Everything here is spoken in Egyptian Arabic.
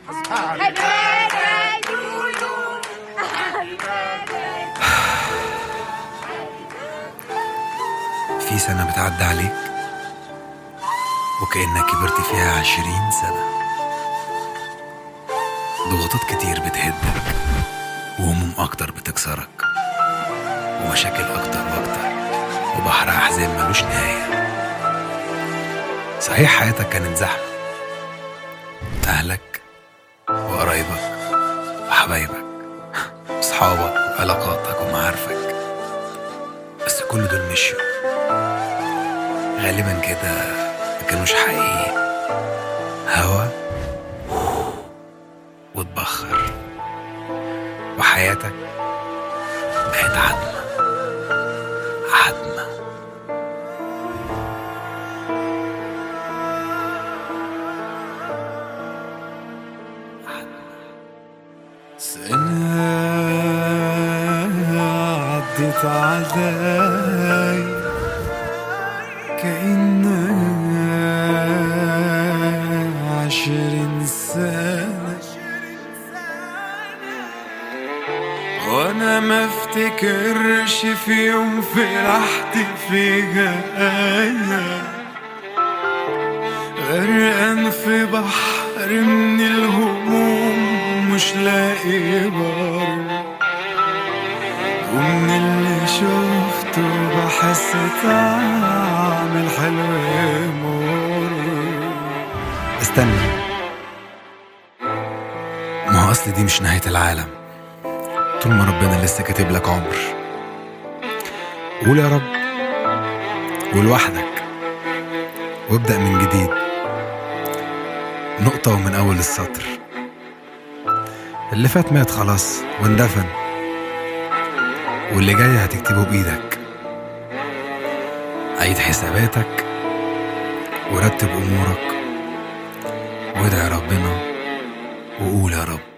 في سنة بتعدي عليك وكأنك كبرت فيها عشرين سنة ضغوطات كتير بتهدك وهموم أكتر بتكسرك ومشاكل أكتر وأكتر وبحر أحزان ملوش نهاية صحيح حياتك كانت زحمة أهلك وقرايبك وحبايبك وصحابك وعلاقاتك ومعارفك بس كل دول مشيوا غالبا كده ما كانوش حقيقيين هوا وتبخر وحياتك بقت عتمة عتمة سنة عدت علي كأنها عشرين سنة وانا ما افتكرش في يوم فرحت فيها انا غرقان في بحر من الهموم مش لاقي بر ومن اللي شفته بحس طعم الحلو مر استنى ما هو اصل دي مش نهاية العالم طول ما ربنا لسه كاتب لك عمر قول يا رب ولوحدك وابدأ من جديد نقطة ومن أول السطر اللي فات مات خلاص واندفن واللي جاي هتكتبه بإيدك عيد حساباتك ورتب أمورك وادعي ربنا وقول يا رب